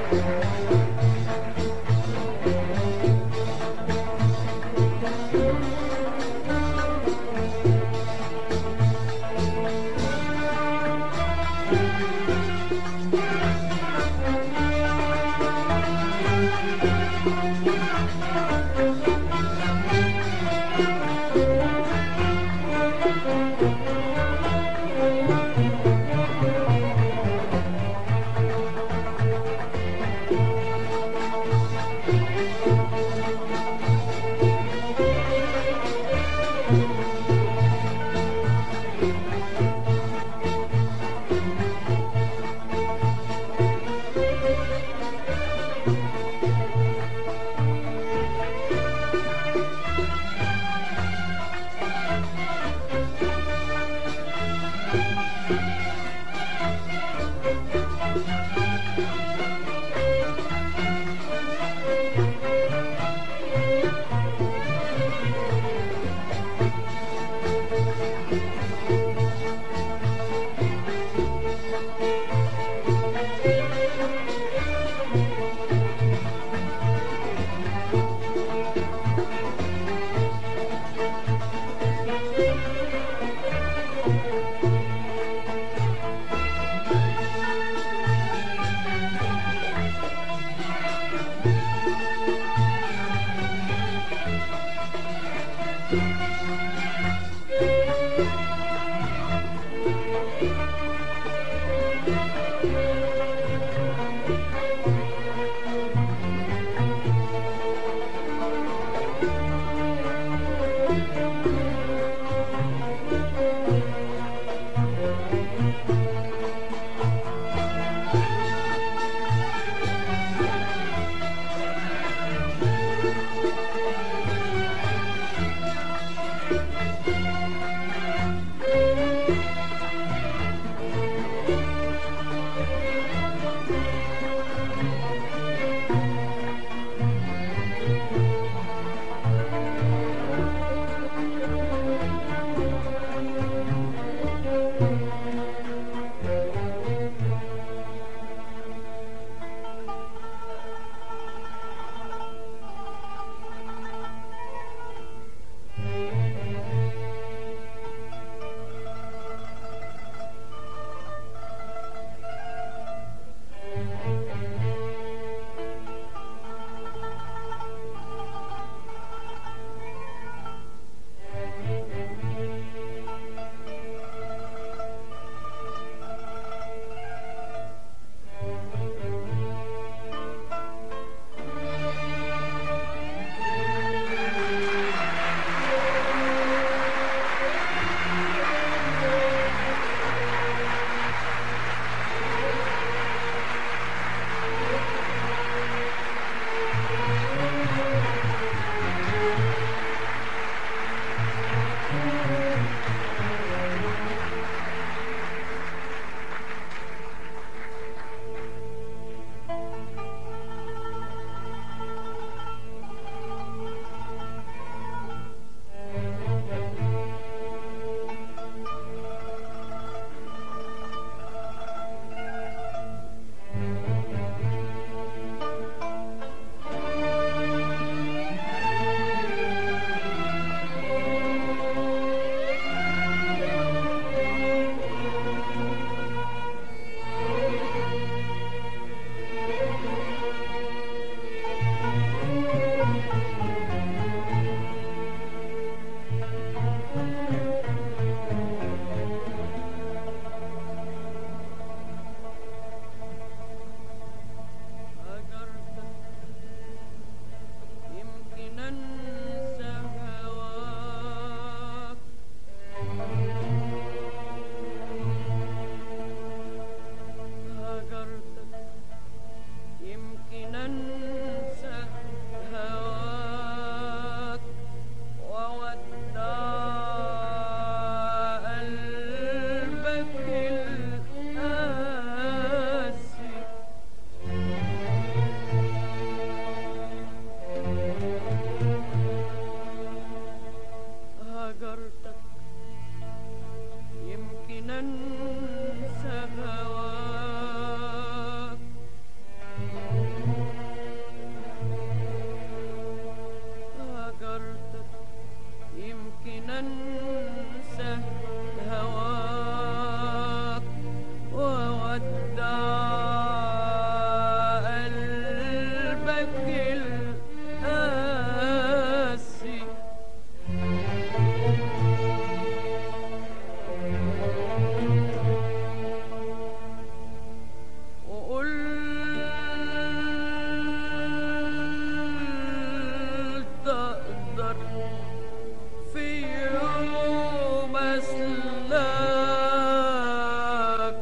أنسى هواك القاسي وقلت أقدر في يوم أسلاك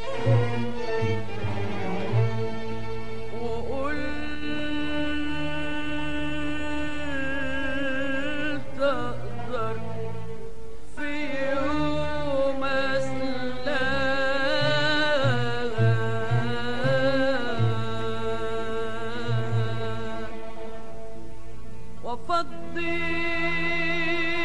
وقلت أقدر في يوم أسلاك وفضي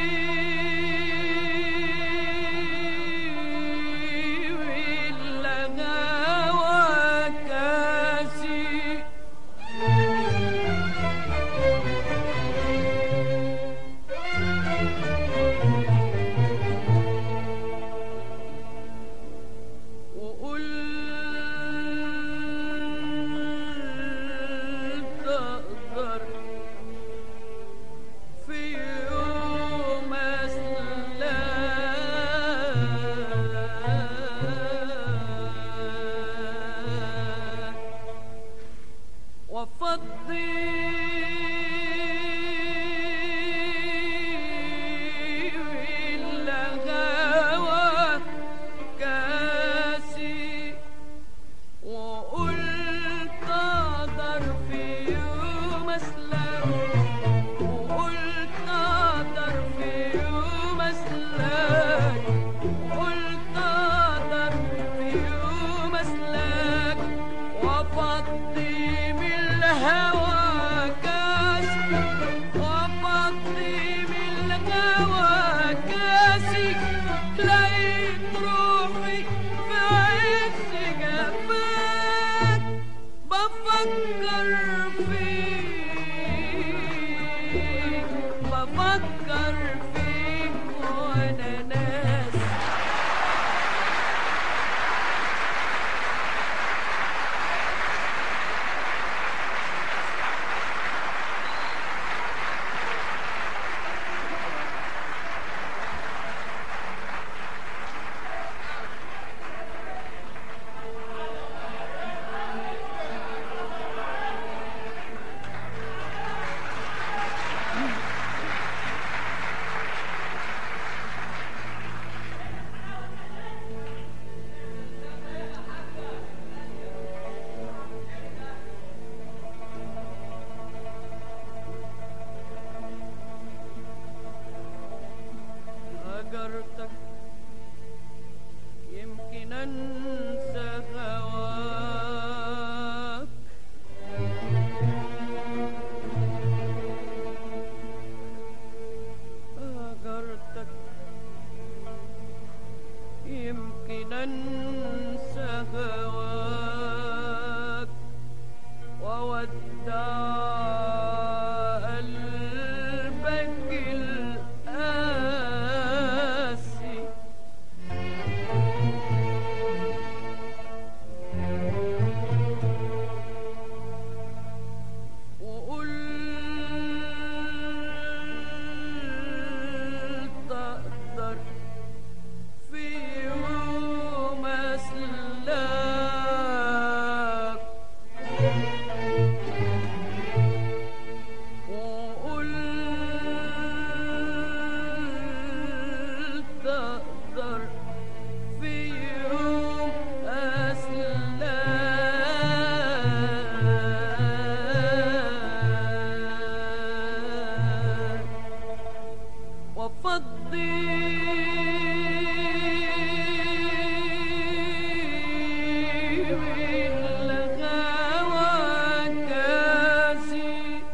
بالهوى كاسي وقلت أقدر في يوم أسلاك وفضي الهوى كاسي وقلت أقدر في يوم أسلم وقلت أقدر في يوم أسلك وقلت أقدر في يوم أسلك وأفضي من الهوى كاسي وأفضي من الهوى كاسي لقيت روحي في عز جفاك بفكر فيك بفكر فيك وانا ناس هجرتك يمكن انسى هواك هجرتك يمكن انسى هواك وودع قلبك القاسي وقلت أقدر في يوم أسلاك وقلت أقدر في يوم أسلاك وفضي بالهوى كاسي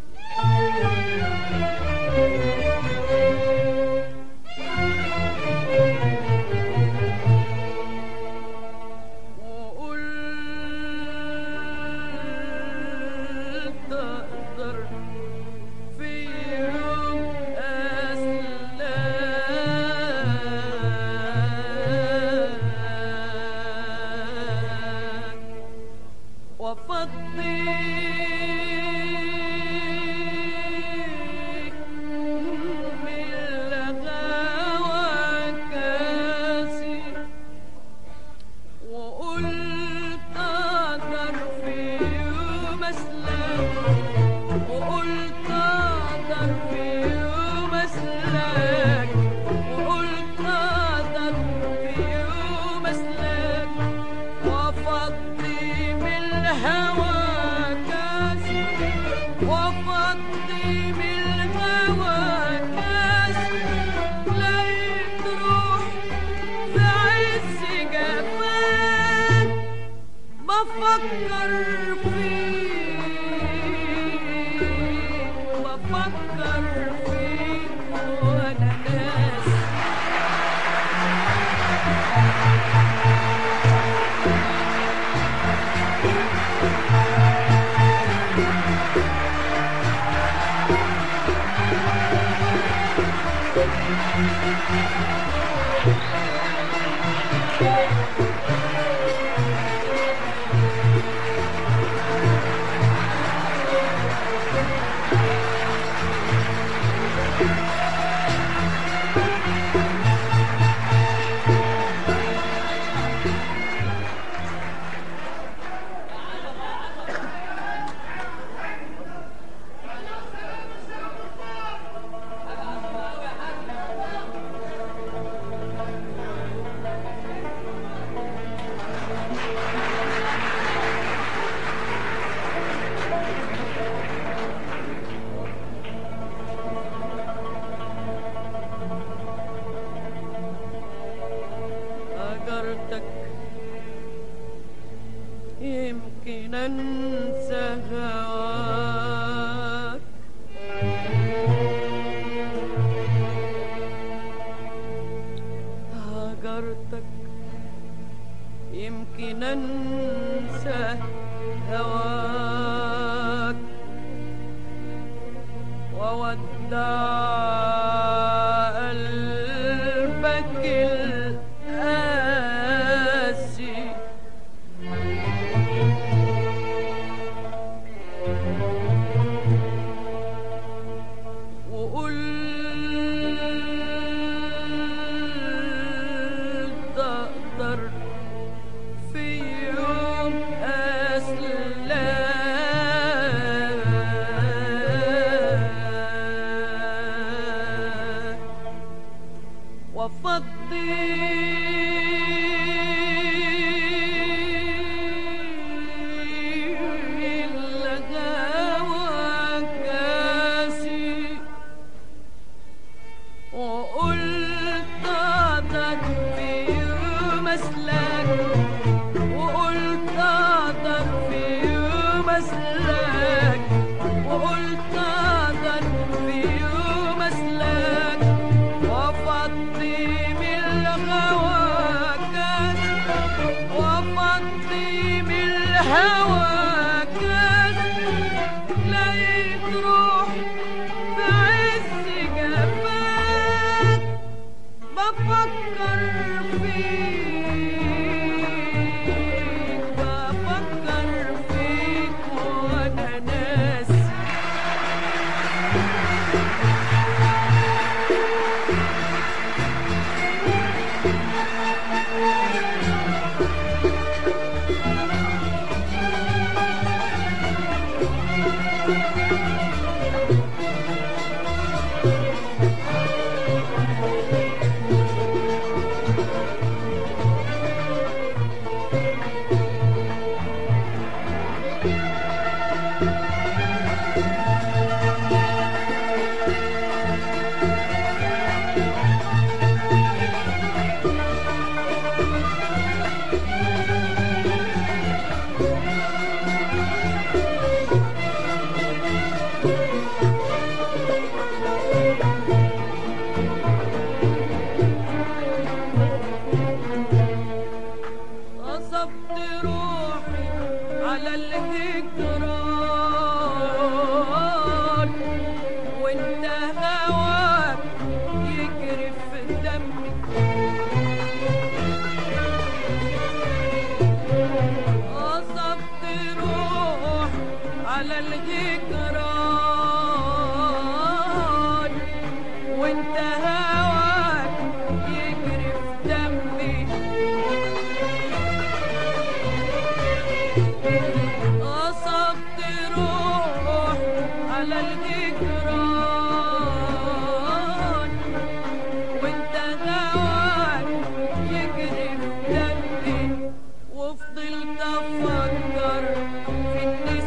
وقلت أقدر في يوم أسلاك وفضي اسلك وقلت اقدر في يوم اسلك وقلت اقدر في يوم اسلك وافضي من الهوى كاس وافضي من الهوى كاس لقيت روح في عز جفاك بفكر فيك بفكر فيك وانا ناسي هجرتك يمكن انسى هواك هجرتك يمكن انسى هواك وودع قلبك القاسي وقلت اقدر في يوم أسلك وفضي الهوى كاسي وقلت اقدر في يوم اسلك وقلت اقدر في يوم اسلك وقلت اقدر في يوم اسلك وافضي من الغوى كاس وافضي من الهوى كاس لقيت روحي في عز جفاك بفكر فيك بفكر فيك وانا ناسي غصبت روحي على الهجران وانت هواك يجري في دمي غصبت روحي على الهجران وانت هواك يجري في دمي قصبت على الجدران وانت هواك يجري في دمي وفضلت افكر في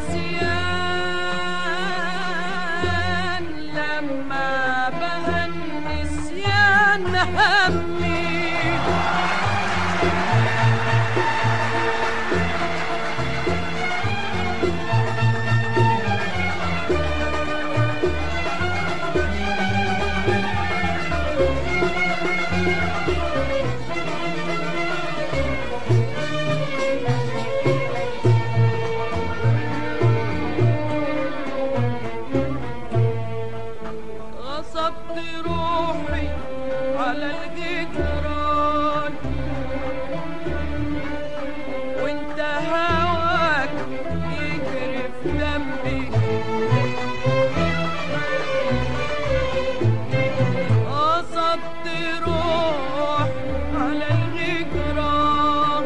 النسيان لما بقى النسيان همي غصبت روحي على الجدران وانت هواك يجري في دمي غصبت روح على الجدران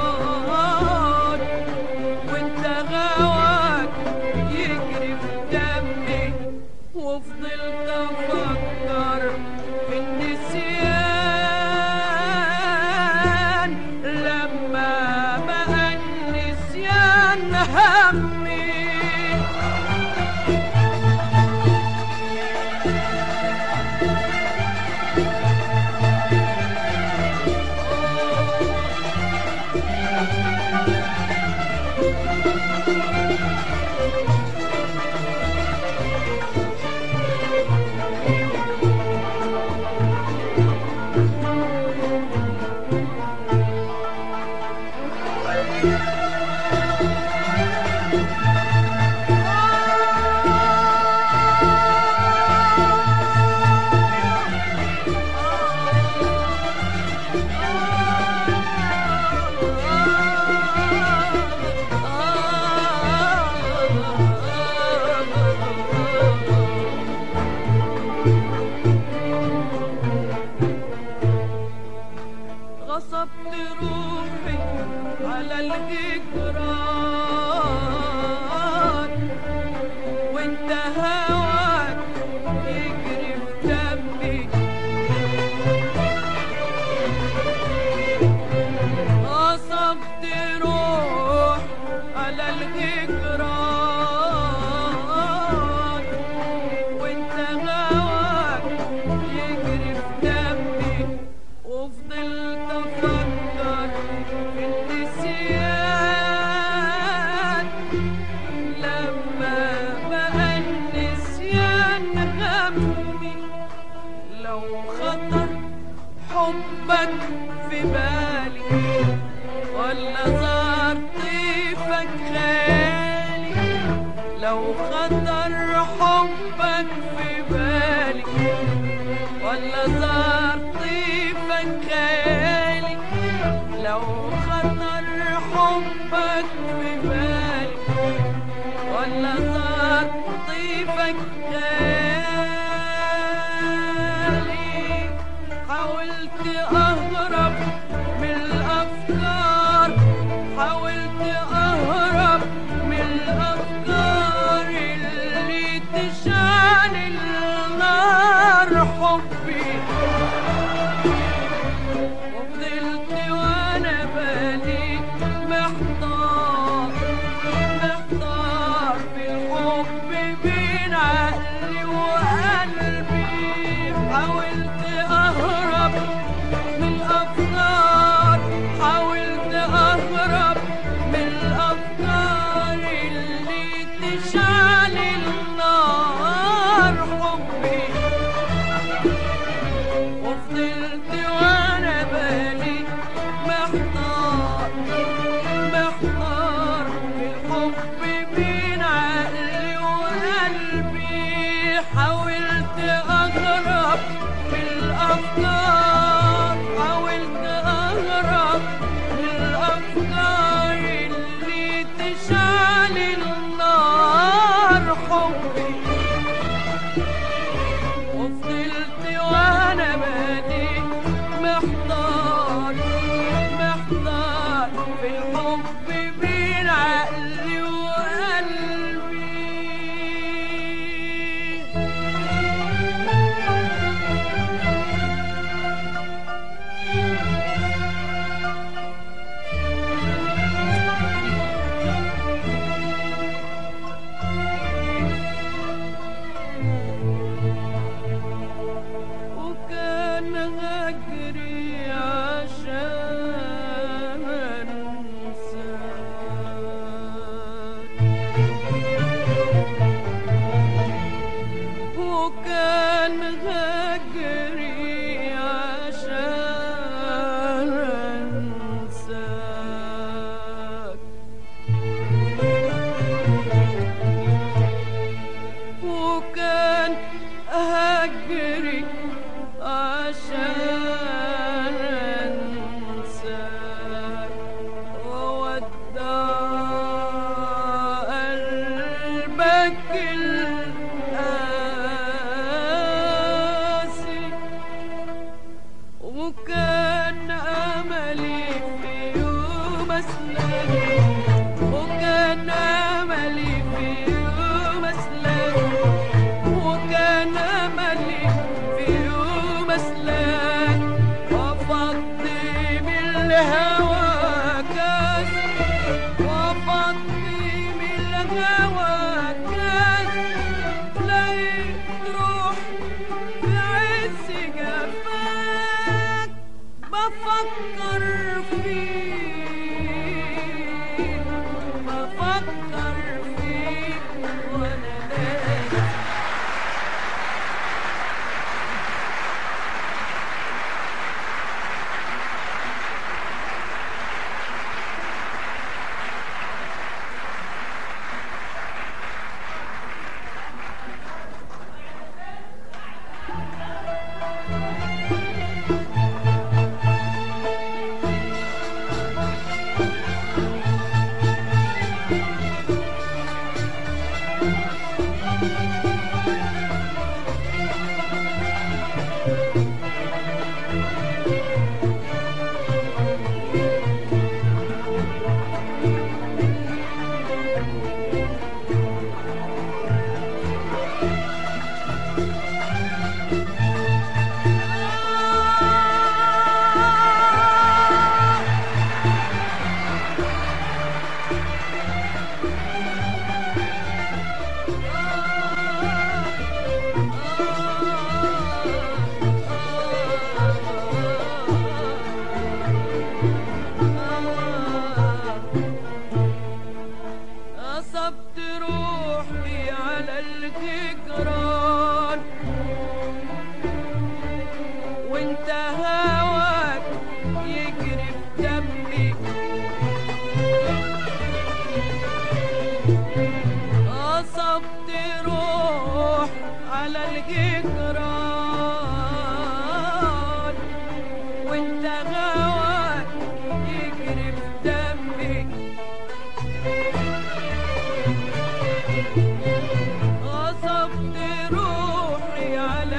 وانت هواك يجري في دمي وفضلت افكر في النسيان لما بقى النسيان همي غصبت روحي على الجدران وانت هواك يجري في دمي غصبت روح على الجدران وانت هواك يجري في دمي وفضلت افكر في النسيان لما بقى النسيان همي لو خطر حبك في بالي ولا زار طيفك خالي لو خطر حبك في بالي ولا زار طيفك خالي لو خطر حبك في بالي ولا زار طيفك غالي حاولت اهرب من الافكار حاولت اهرب من الافكار اللي تشعل النار حبي وفضلت وانا بالي محتار محتار في الحب بين عقلي وقلبي حاولت اهرب من الافكار حاولت اهرب من الافكار اللي تشعل النار حبي وفضلت وانا بالي محتار محتار في الحب بين عقلي وقلبي حاولت اهرب من الافكار حاولت اهرب من الافكار اللي تشعل النار حبي وفضلت وانا بادي محتار محتار في الحب بين عقلي وقلبي حبك القاسي وكان أملي في يوم أسلم وكان أملي في يوم أسلم وكان أملي في يوم أسلم وفضي من الهوى كاس وفضي من الهوى كاس لقيت روح في عز جفاك بفكر فيك بفكر فيك وانا نايم أصبت روحي على الجدران وانت هواك يجري في دمي أصبت روح على الجدران وانت هواك يجري في دمي غصبت روحي على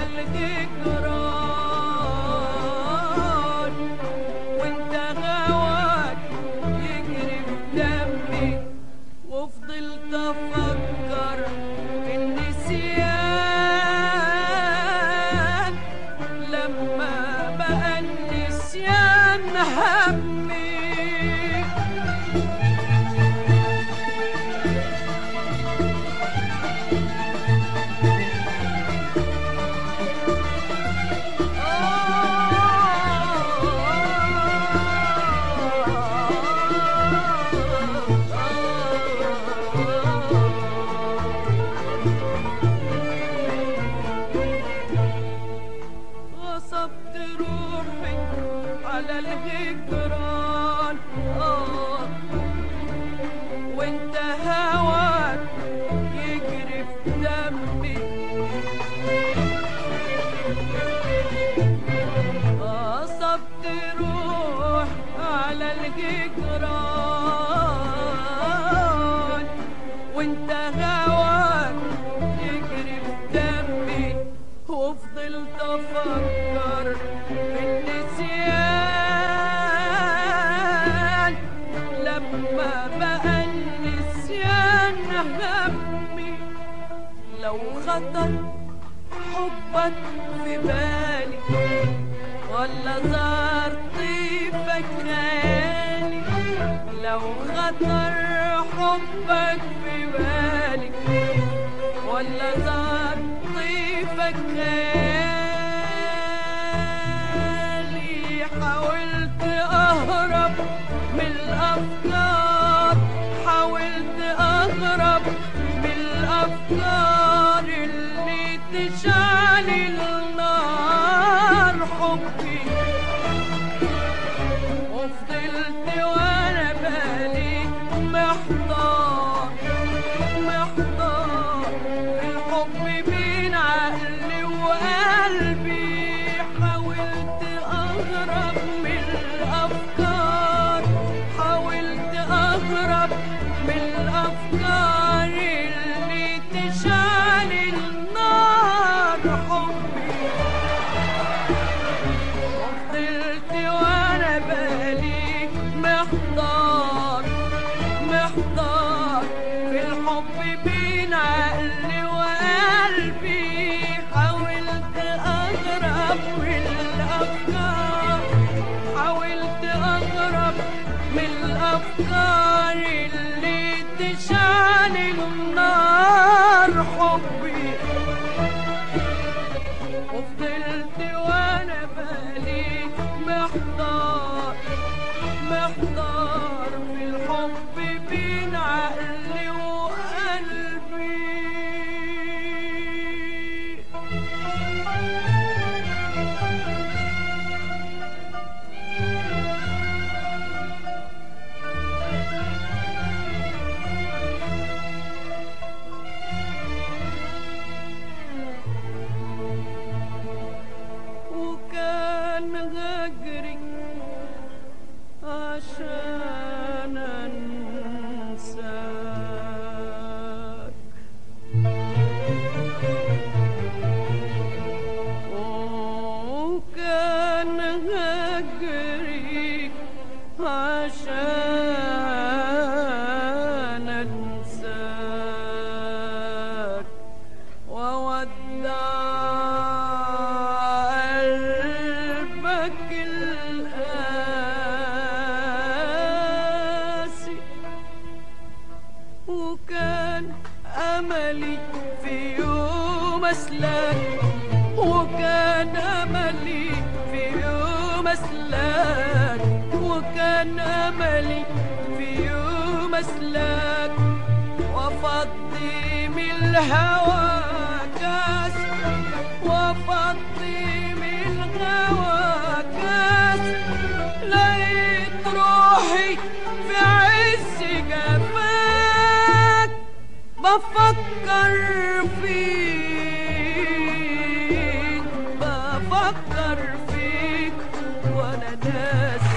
الجدران وانت هواك يجري في دمي وفضلت افكر في النسيان لما بقى النسيان همي غصبت روحي على الهجران آه وانت هواك يجري في دمي غصبت روح على الجدران وانت هواك يجري في دمي وفضلت افكر في النسيان لما بقى النسيان همي لو خطر حبك في بالي ولا زار طيفك خيالي لو خطر حبك في بالي ولا زار طيفك خيالي حاولت اهرب من الافكار حاولت اهرب من الافكار اللي تشعل النار حبي وفضلت وانا بالي محضار محضار الحب بين عقلي وقلبي حاولت اهرب من الافكار حاولت اهرب من الافكار اللي أملي في يوم أسلك وكان أملي في يوم أسلك وكان أملي في يوم أسلك وأفضي من الهوى كاس وأفضي من الهوى كاس لقيت روحي في عز جفاك بفكر فيك بفكر فيك وانا ناسي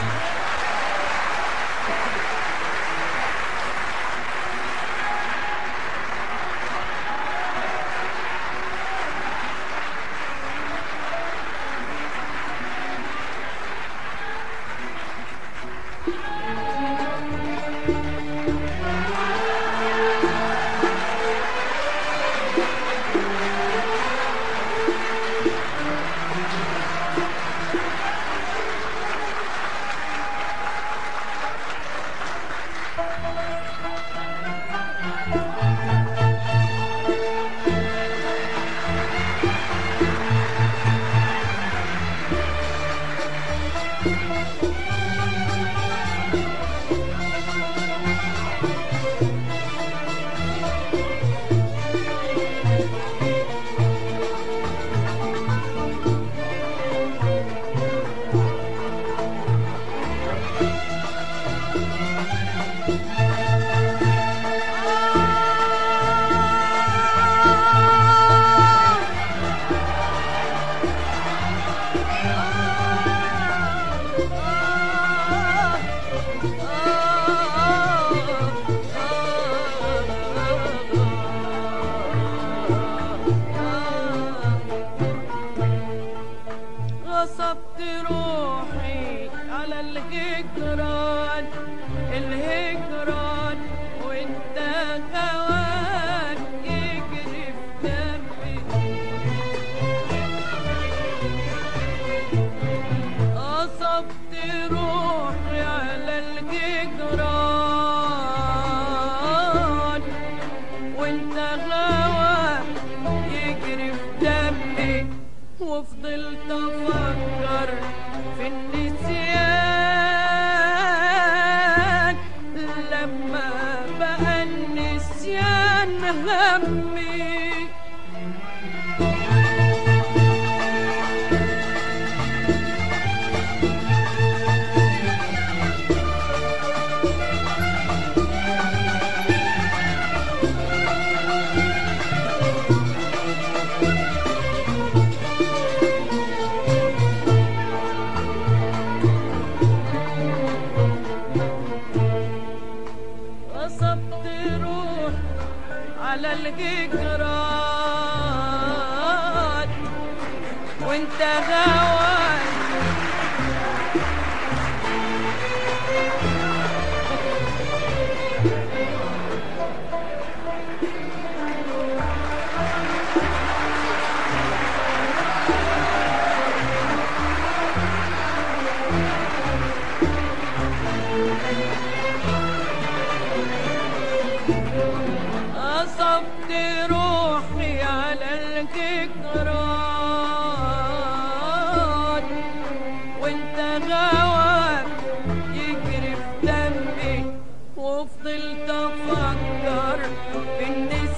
غصبت روحي على الهجران الهجران وانت هواك يجري في دمي غصبت روحي على الهجران وانت هواك يجري في دمي وفضلت افكر في النسيان لما بقى النسيان همي غصبت روح على الهجران وانت غوان غصبت روحي على الجكران وانت غواك يجري في دمي وفضلت افكر في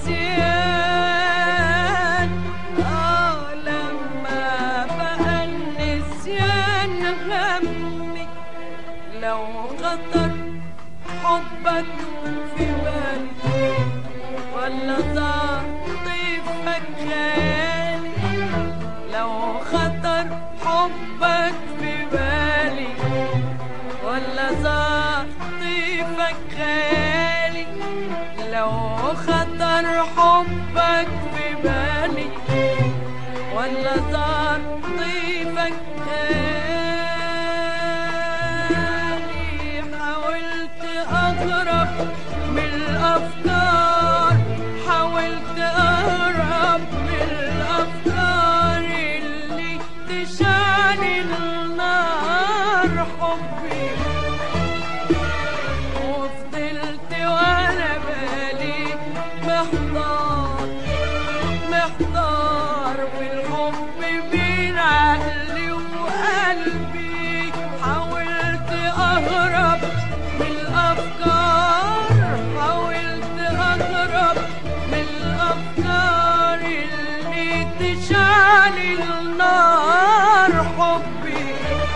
النسيان اه لما بقى النسيان همي لو خطر حبك في بالي ولا صار طيفك خيالي لو خطر حبك في بالي ولا صار طيفك خيالي لو خطر حبك في بالي ولا صار طيفك خيالي حاولت أهرب من الأفكار حاولت أهرب من الأفكار اللي تشعل النار حبي وفضلت وانا بالي محتار محتار في الحب بين عقلي وقلبي حاولت اهرب من الافكار حاولت اهرب من الافكار اللي تشعل النار حبي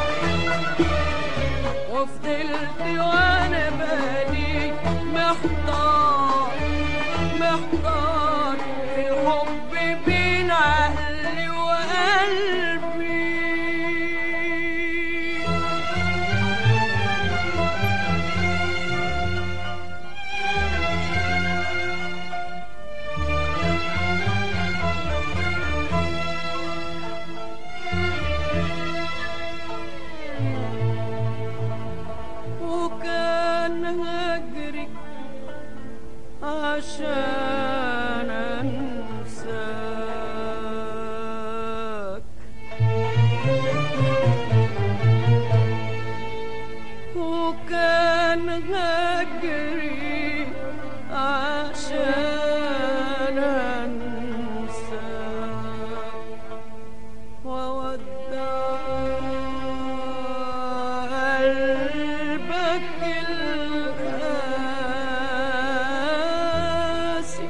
وفضلت وانا بالي محتار محتار في الحب بين عقلي وقلبي وكان هجري عشان انساك وكان هجري عشان انساك وودع قلبك القاسي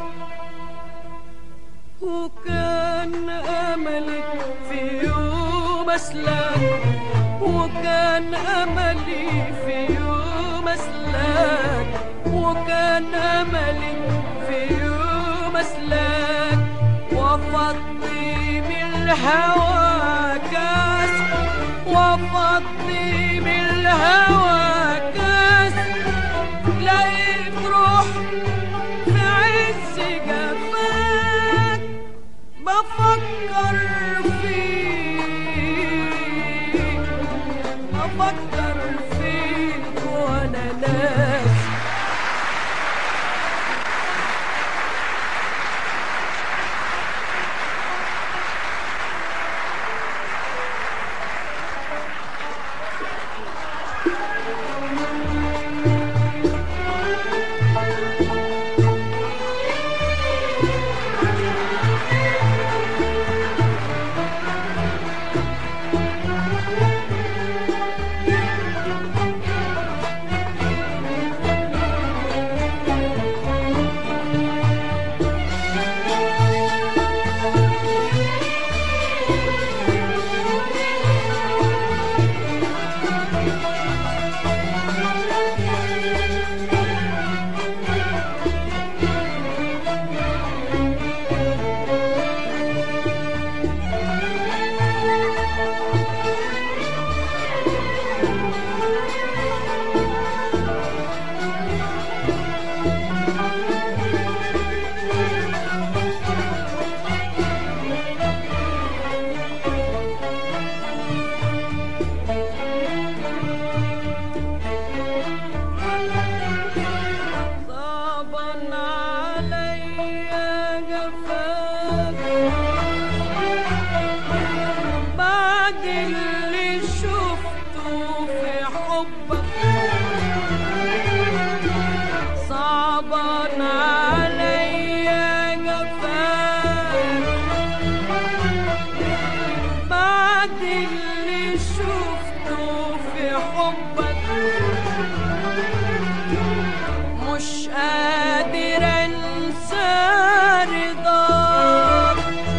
وكان أملك في يوم أسلك وكان أملي في يوم أسلك وكان أملي في يوم أسلك وفضي من الهوى كاس وفضي من الهوى كاس لقيت روح في عز جفاك بفكر فيك بفكر فيك وانا ناس صعبا عليا جفاك بعد اللي شفته في حبك صعبا عليا جفاك بعد اللي شفته في حبك مش قادر انسى رضاك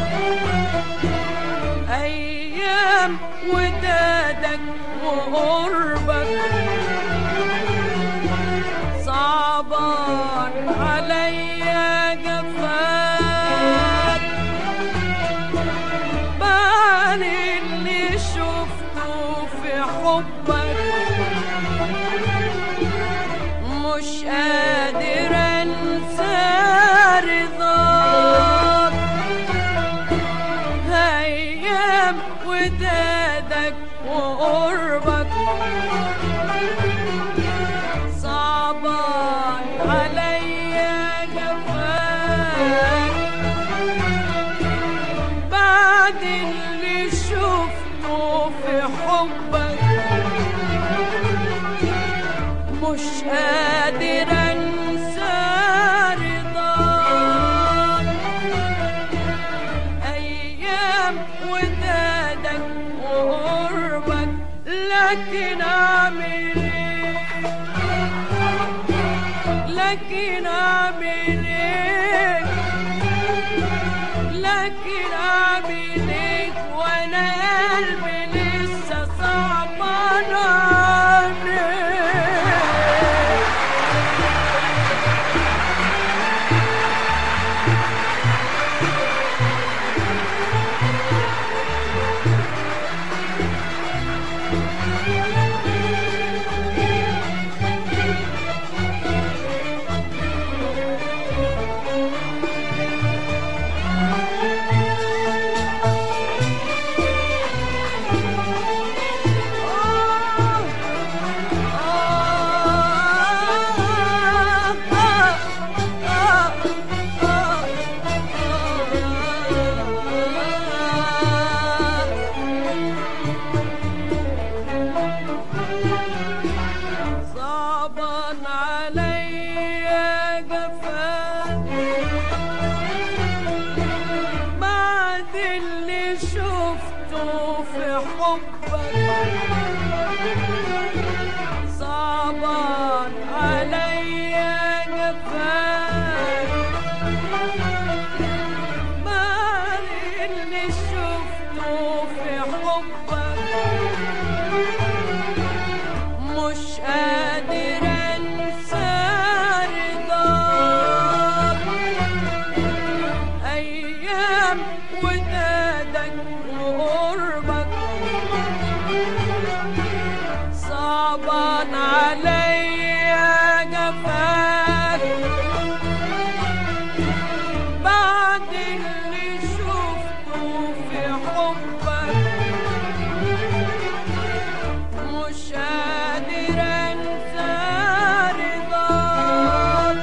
ايام ودادك وقربك صعبان عليا جفاك بعد اللي شفته في حبك مش قادر انسى رضاك ايام ودادك وقربك صعبان عليا جفاك بعد اللي شفته في حبك مش قادر انسى رضاك لكن اعمل ايه لكن اعمل ايه لكن اعمل ايه وانا قلبي لسه صعبان عليه صعبا عليا جفاك بعد اللي شفته في حبك صعبا عليا جفاك بعد اللي شفته في حبك مش قادر انسى رضاك ايام ودادك وقربك صعبان عليا جفاك بعد اللي شفته في حبك مش قادر انسى رضاك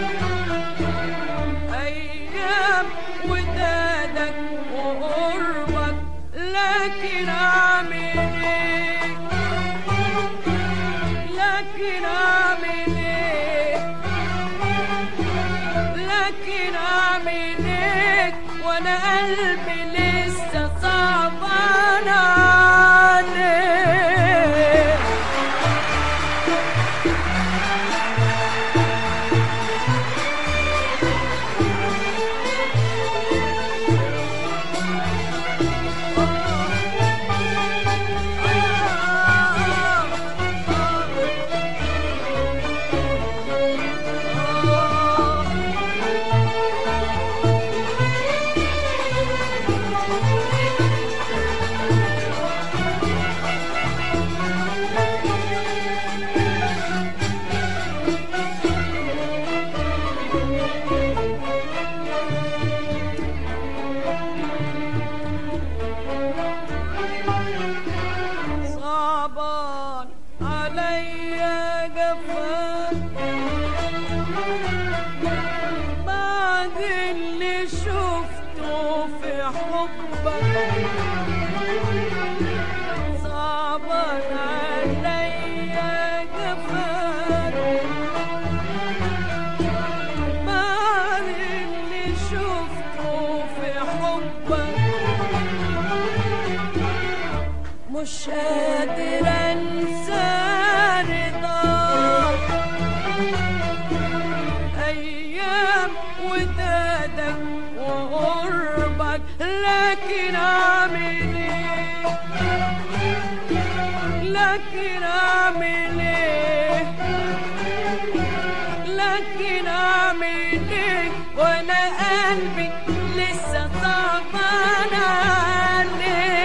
ايام ودادك وقربك لكن اعمل ايه لكن اعمل ايه لكن اعمل ايه وانا قلبي لسه صعبان عليه صعبان عليا جفاك بعد اللي شفته في حبك صعبان عليا جفاك بعد اللي شفته في حبك مش قادر انسى رضاك ايام ودادك وقربك لكن اعمل ايه لكن اعمل ايه لكن اعمل ايه وانا قلبي لسه صعبان عليه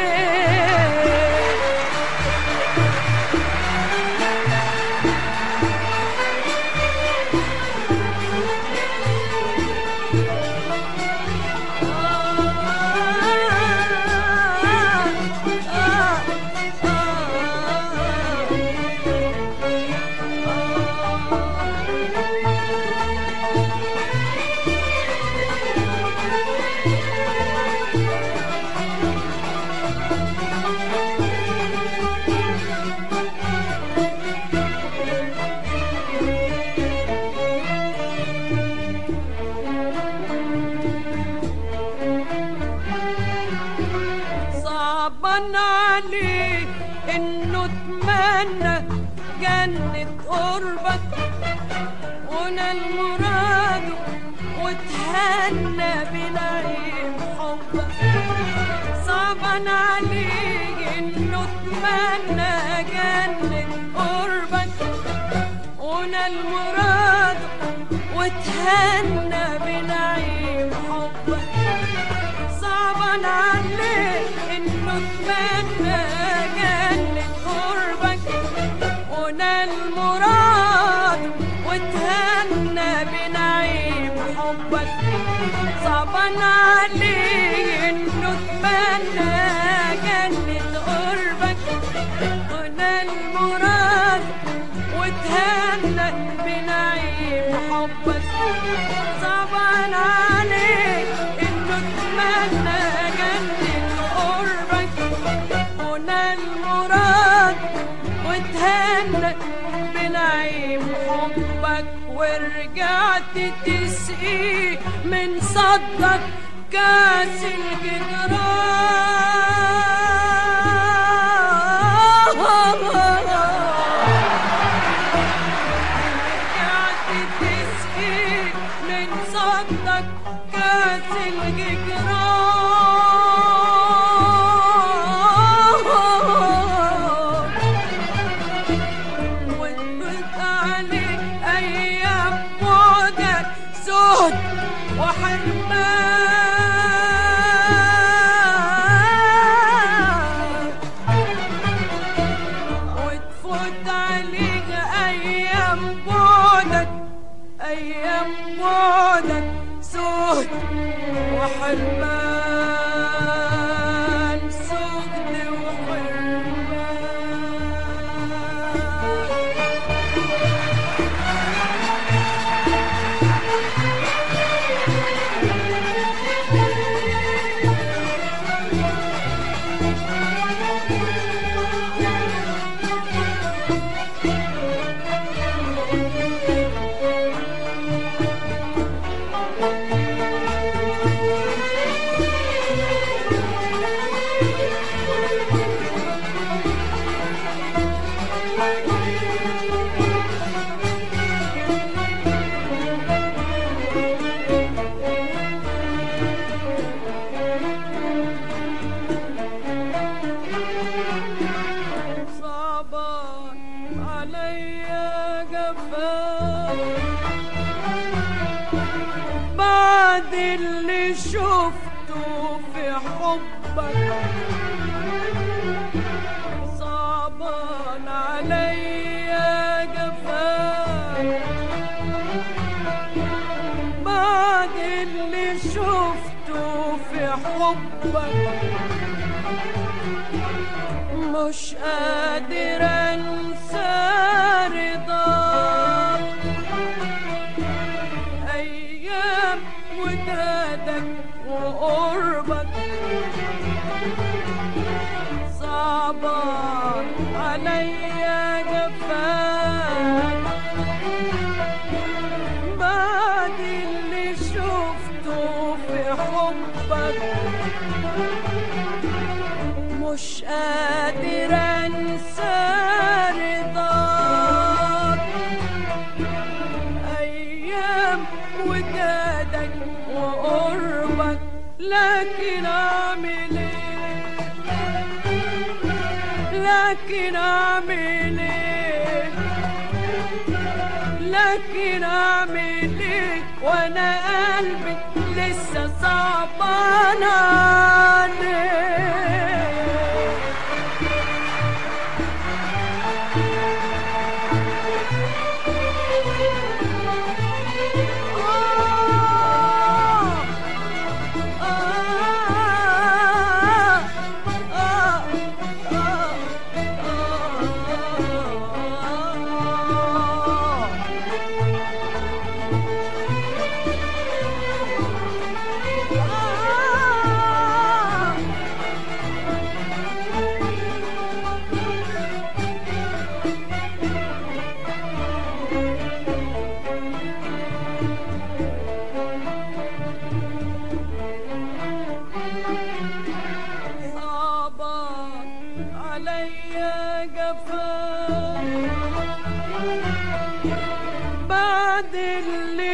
صعبان عليك انه اتمنى جنة قربك ونال مراده وتهنى بنعيم حبك صعبا عليه انه اتمنى جنة قربك ونال مراده وتهنى بنعيم حبك صعبا عليه انه اتمنى جنة قربك ونال مراد وتهنى بنعيم حبك صعبا عليه انه اتمنى جنة قربك ونال مراد وتهنى بنعيم حبك صعبان عليك انه اتمنى جنة قربك ونال مراد وتهنى بنعيم حبك ورجعت تسقي من صدك كاس الجدران رجعت تسقي من صدك كاس الجدران وتفوت عليك ايام بعدك زهد وحرمان وتفوت عليك ايام بعدك ايام بعدك سهد وحرمان سهد وحرمان صعبان عليا جفاك بعد اللي شفته في حبك صعبان عليا جفاك بعد اللي شفته في حبك مش قادر انسى رضاك ايام ودادك وقربك صعبان عليا جفاك بعد اللي شفته في حبك مش قادر انسى رضاك ايام ودادك وقربك لكن اعمل ايه لكن اعمل ايه لكن اعمل ايه وانا قلبي لسه صعبان عليه آه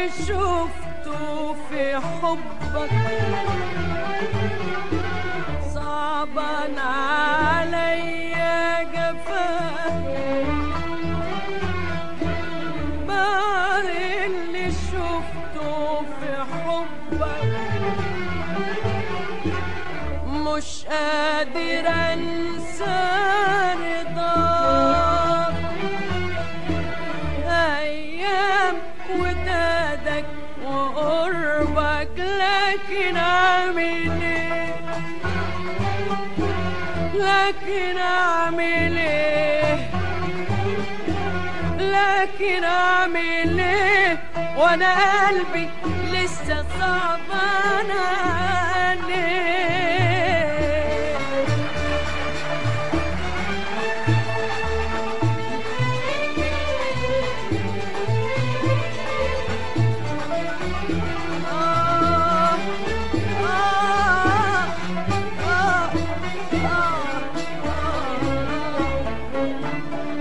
اللي شفته في حبك صعبا عليا جفاك بعد اللي شفته في حبك مش قادر انسى رضاك ايام ودادك وقربك لكن اعمل ايه لكن اعمل ايه لكن اعمل ايه وانا قلبي لسه صعبان عليه آه آه آه آه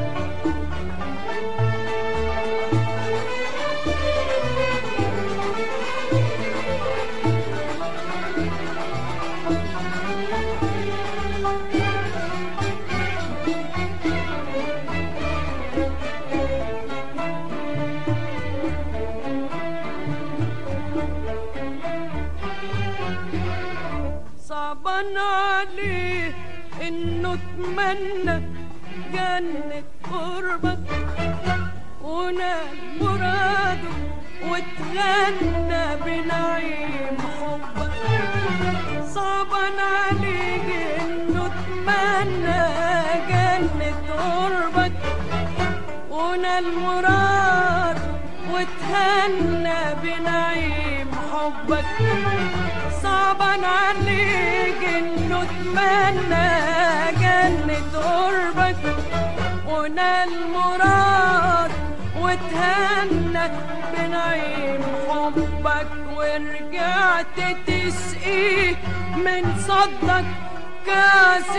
صعبان عليه انه اتمنى جنة قربك ونال مراده واتغنى بنعيم حبك صعبان عليه انه اتمنى جنة قربك ونال مراده واتهنى بنعيم حبك صعبا عليك انه اتمنى جنة قربك ونال مراد وتهنى بنعيم حبك ورجعت تسقيه من صدك كاس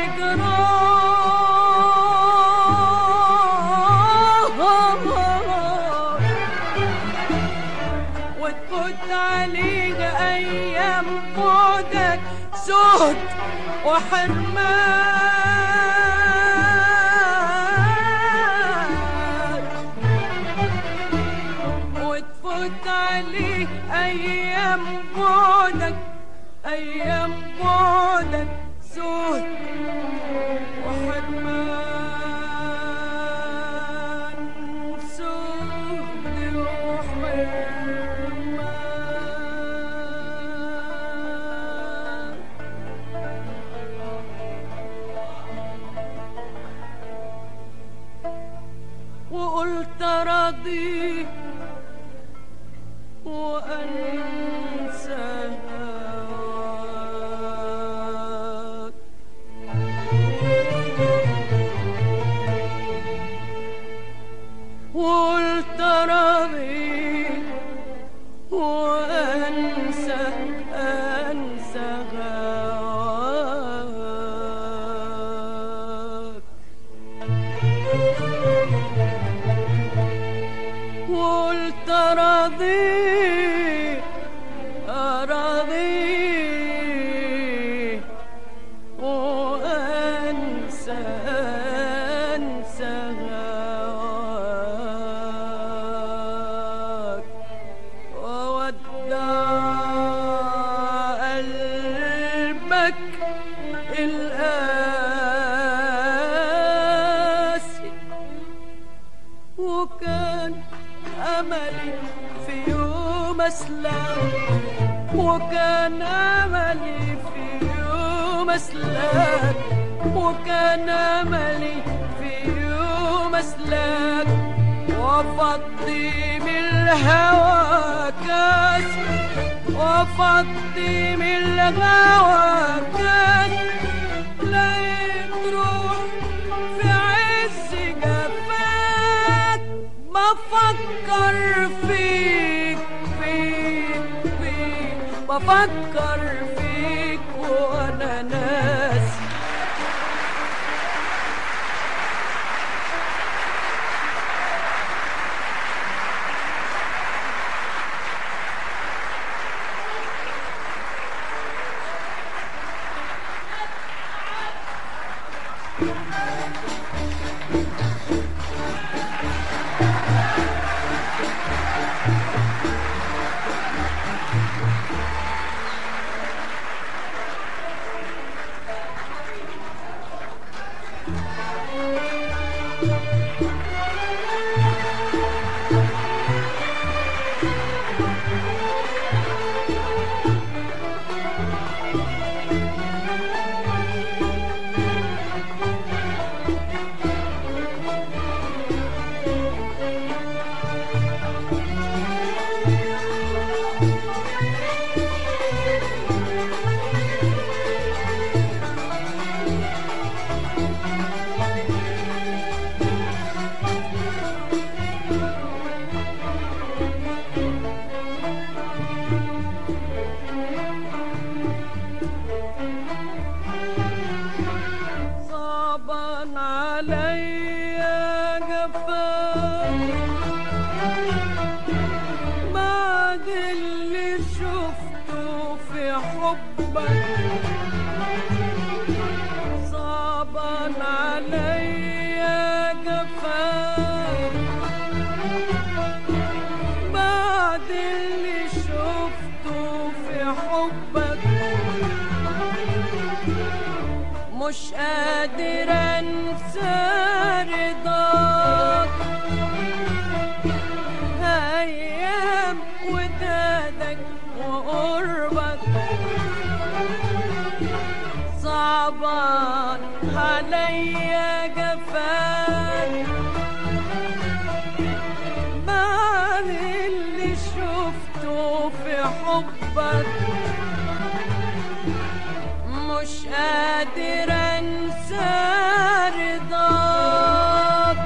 الهجران وتفوت عليك ايام بعدك زهد وحرمان وتفوت عليك ايام بعدك ايام بعدك زهد وحرمان زهد وحرمان وقلت راضي وانسى هواك وقلت راضي وانسى انسى هواك وقلت راضي راضي وانسى انسى هواك وودع قلبك القاسي وكان أملي في يوم أسلم وكان أملي في يوم أسلم وكان أملي في يوم أسلك وفضي من الهوى كاس وفضي من الهوى كاس لقيت روح في عز جفاك بفكر فيك فيك فيك بفكر فيك وانا ناسي صعبا عليا جفاك بعد اللي شفته في حبك صعبا عليا جفاك بعد اللي شفته في حبك مش قادر انسى رضاك ايام ودادك وقربك صعبان عليا جفاك بعد اللي شفته في حبك مش قادر انسى رضاك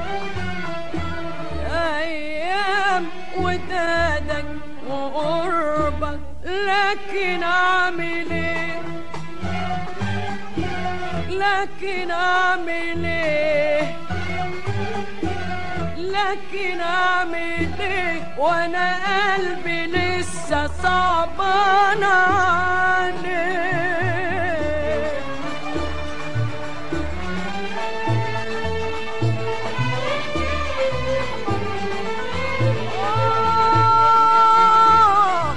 ايام ودادك وقربك لكن اعمل ايه لكن اعمل ايه لكن اعمل ايه وانا قلبي لسه صعبان عليه آه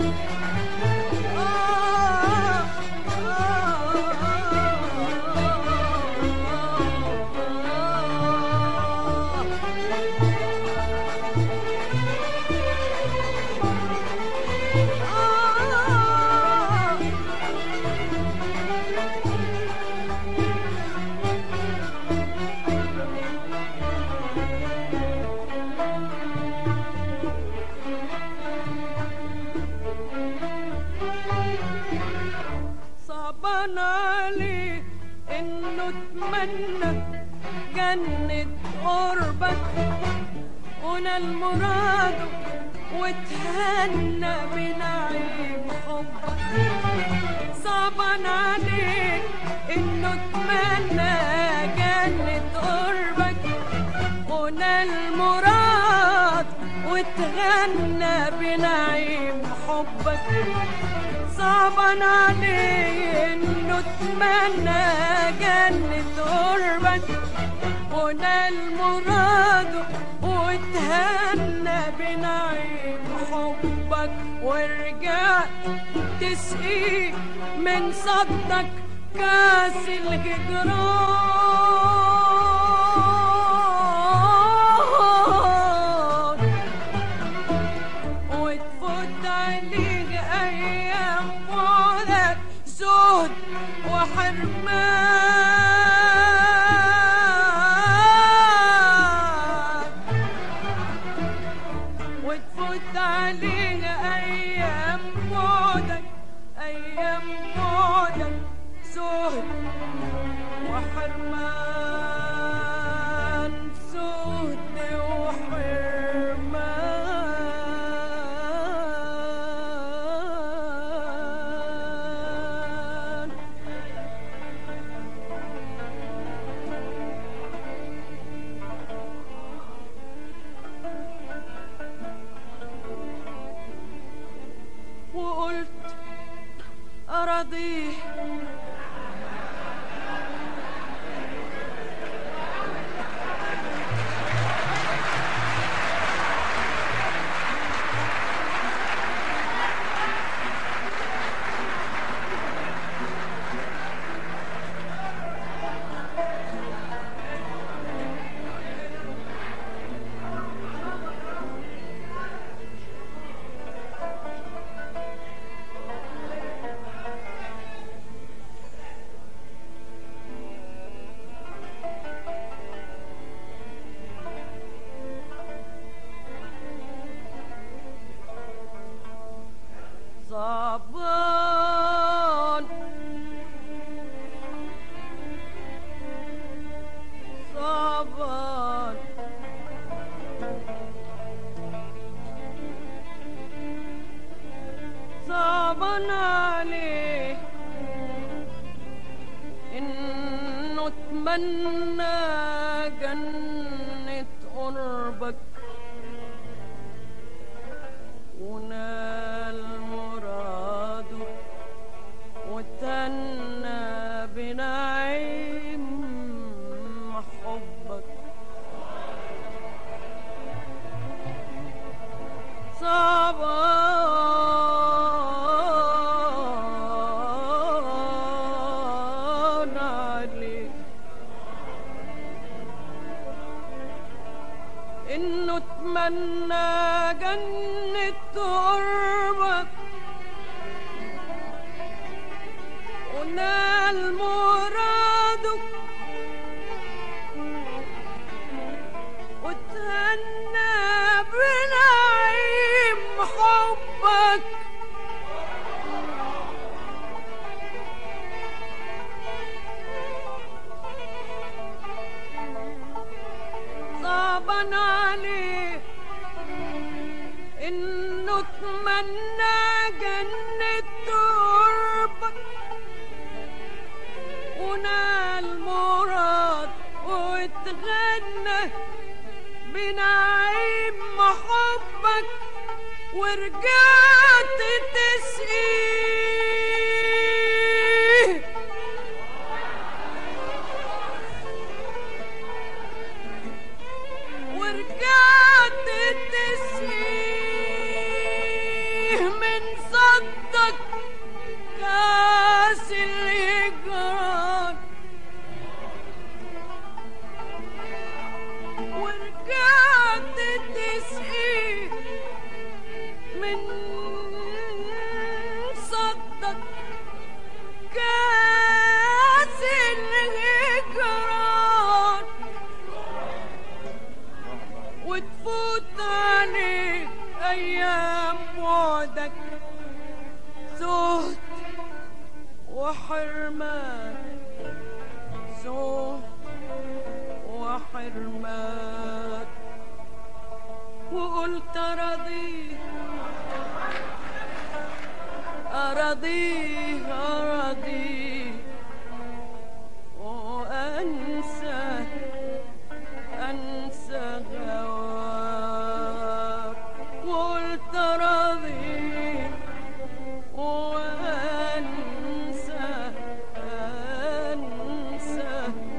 صعبان عليه انه اتمنى جنة قربك ونال مراده وتهنى بنعيم حبك صعبان عليك انه اتمنى جنة قربك ونال مراد وتغنى بنعيم حبك صعبان عليه انه اتمنى جنة قربك ونال مراده وتهنى بنعيم حبك ورجعت تسقيه من صدك كاس الهجران وتفوت عليك ايام بعدك زهد وحرمان وتفوت عليك ايام بعدك ايام بعدك زهد وحرمان زهد وحرمان وقلت أراضيه اتمنى جنة قربك ونال مراده وتنى بنعيم حبك صعبان عليك انه اتمنى جنة قربك ونال مراده وتهنى بنعيم حبك صعبا عليه انه اتمنى جنة قربك ونال مراد واتغنى بنعيم حبك ورجعت تسقيه ورجعت تسقيه من صدك كاس الهجران ورجعت تسقيه من صدك كاس الهجران وتفوت عليك ايام وعدك زهد وحرمان زهد وحرمان وقلت أراضيه أراضيه أراضيه وأنسى أنسى هواك وقلت أراضيه وأنسى أنسى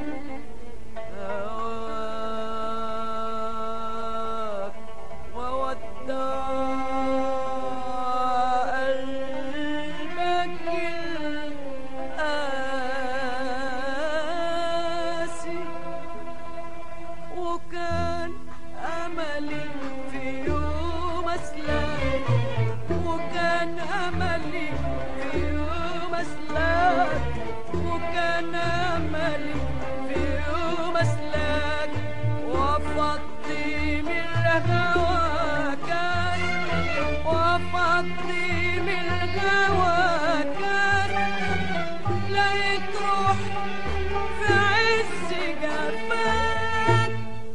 هواك وودع قلبك القاسي وكان أملي في يوم أسلم وكان أملي في يوم أسلم وكان أملي في يوم أسلك وفضي من الهوى كان وفضي من الهوى كان لقيت روحي في عز جفاك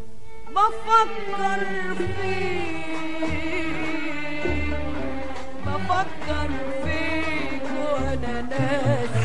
بفكر فيك بفكر فيك وانا ناسي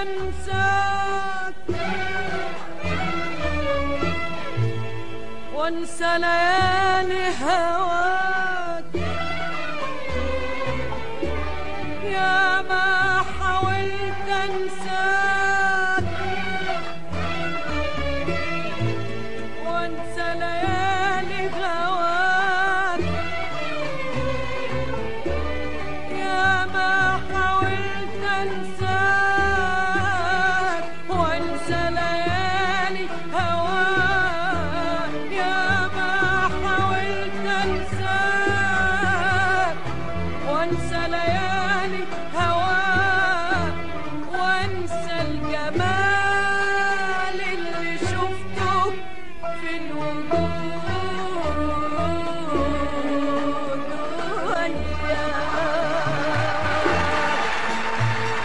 انساك وانسى ليالي هواك يا ما حاولت انساك وانسى ليالي هواك يا ما حاولت انساك وانسى ليالي هواك يا ما حاولت انساك وانسى ليالي هواك وانسى الجمال اللي شفته في الوجود وياك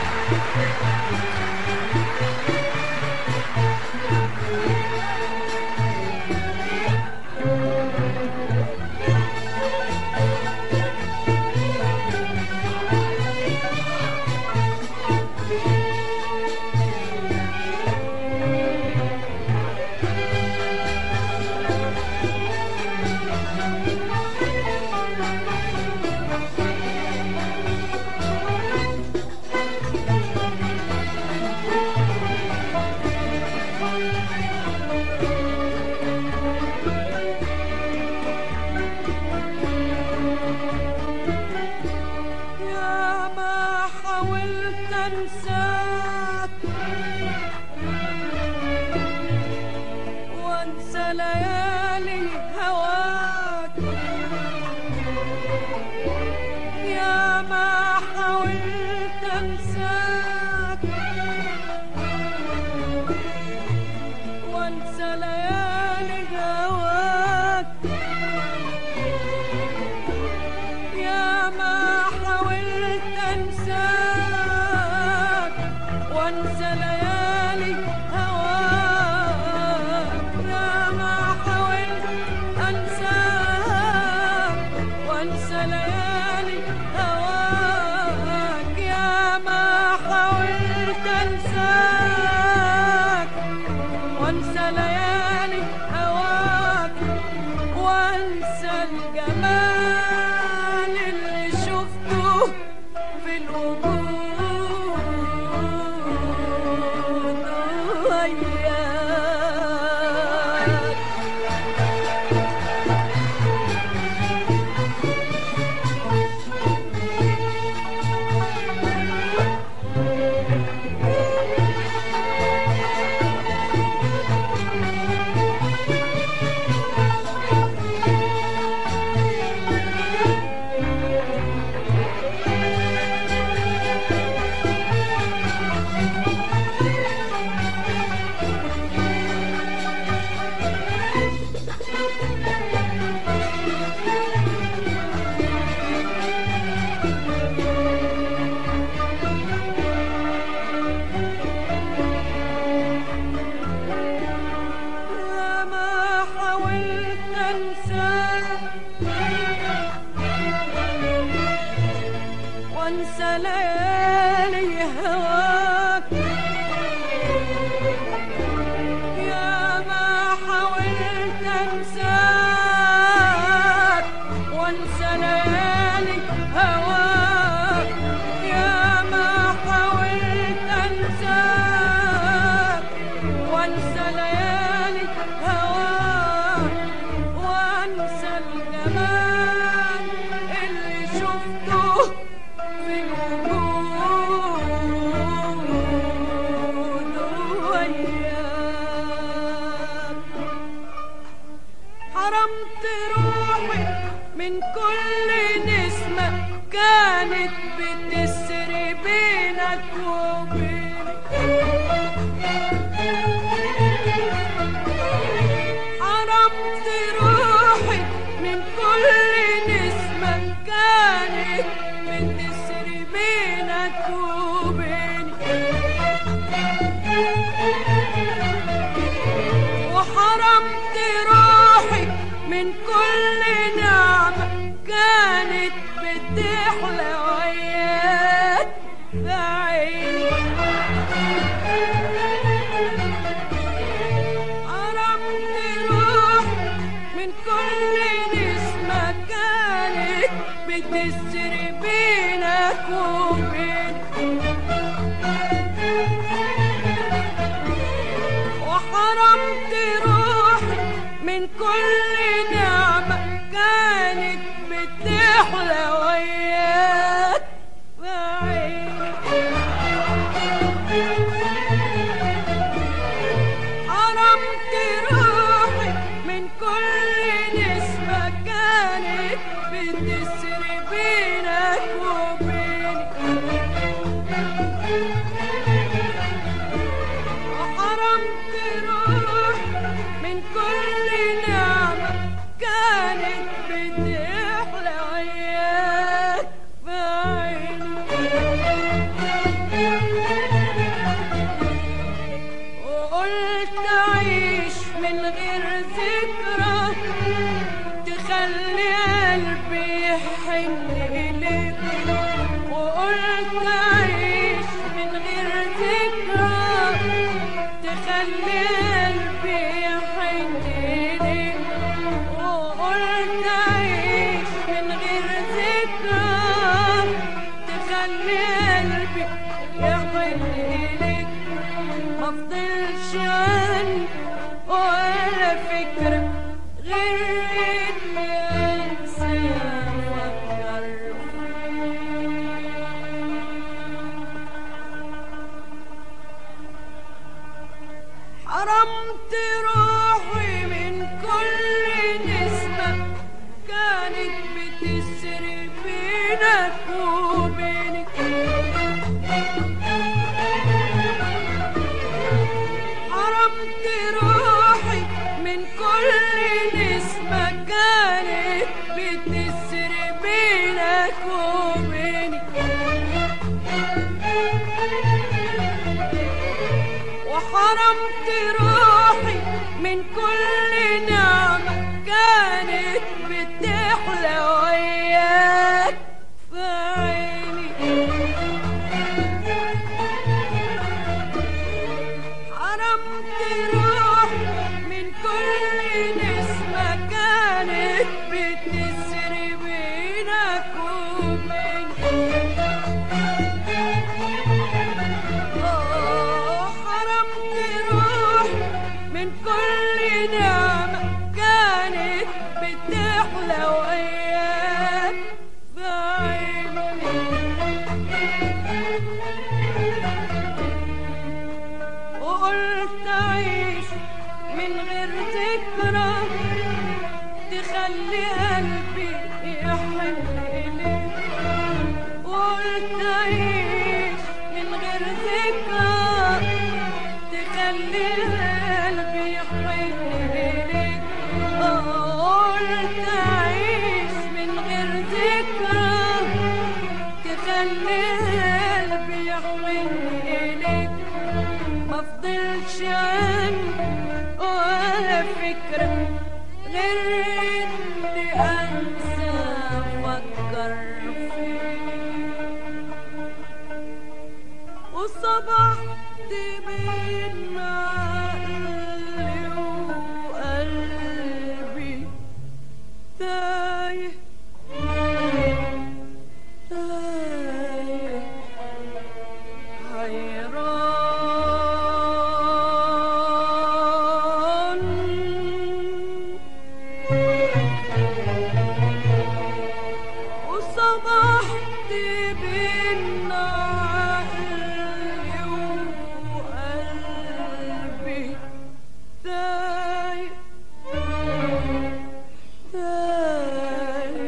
يا ما حاولت انساك وانسى ليالي هواك يا ما حاولت انساك وانسى ليالي هواك يا ما حاولت انساك وانسى ليالي هواك يا ما حاولت انساك وانسى ليالي هواك يا ما حاولت انساك وانسى ليالي هواك وانسى الجمال اللي شفته في الوجود وياك يا ما حاولت انساك وانسى ليالي هواك يا ما حاولت انساك وانسى ليالي هواك يا ما حاولت انساك وانسى ليالي هواك وانسى الجمال اللي شفته في الوجود وياك حرمت روحي من كل نسمة كانت بتسري بينك وبيني حرمت روحي من كل نسمة كانت بتسري بينك وبيني وحرمت روحي من كل نعمة كانت بتحلى وياك في عيني بتسري بينك وبيني وحرمت روحي من كل نعمة كانت بتحلى وياك بعيني حرمت روحي من كل نسمة كانت بتسري بينك وبيني وحرمت روحي من كل نعمة كانت بتحلى وياك بعيني وقلت أعيش من غير ذكرى تخلي قلبي يحن إليك وقلت أعيش من غير ذكرى تخلي قلبي يحن إليك وقلت أعيش من غير ذكرى تخلي قلبي يحن إليك مفضلش عني ولا فكرة غير اني انسى افكر حرمت روحي من كل نسمة كانت بتسري بينك وبينك حرمت روحي من كل نسمة كانت بتسري بينك وبيني وحرمت روحي من كل نعمة كانت بتحلى وياك في عيني حرمت روحي من كل نسمة كانت بتسري بينك وبيني آه، حرمت روحي من كل نعمة كانت بتحلى وياك في عيني وقلت أعيش من غير ذكرى تخلي قلبي يحن إليك وقلت أعيش من غير ذكرى تخلي قلبي يحن إليك آه، قلت أعيش من غير ذكرى تخلي قلبي يحن إليك مفضلش عني ولا فكرة غير اني انسى افكر فيك وصبحت بين عقلي وقلبي تايه تايه حيران وصبحت بين عقلي وقلبي تايه تايه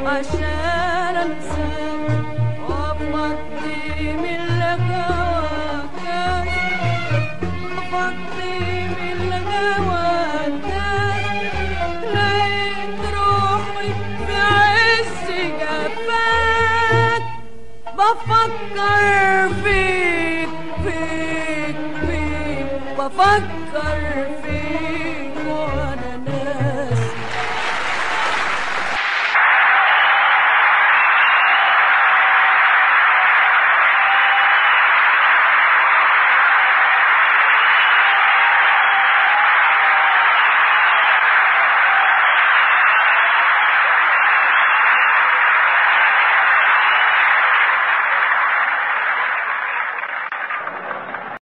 عشان انساك وافضي من الهوى كاس وافضي من الهوى كاس لقيت روحي في عز جفاك بفكر فيك فيك فيك بفكر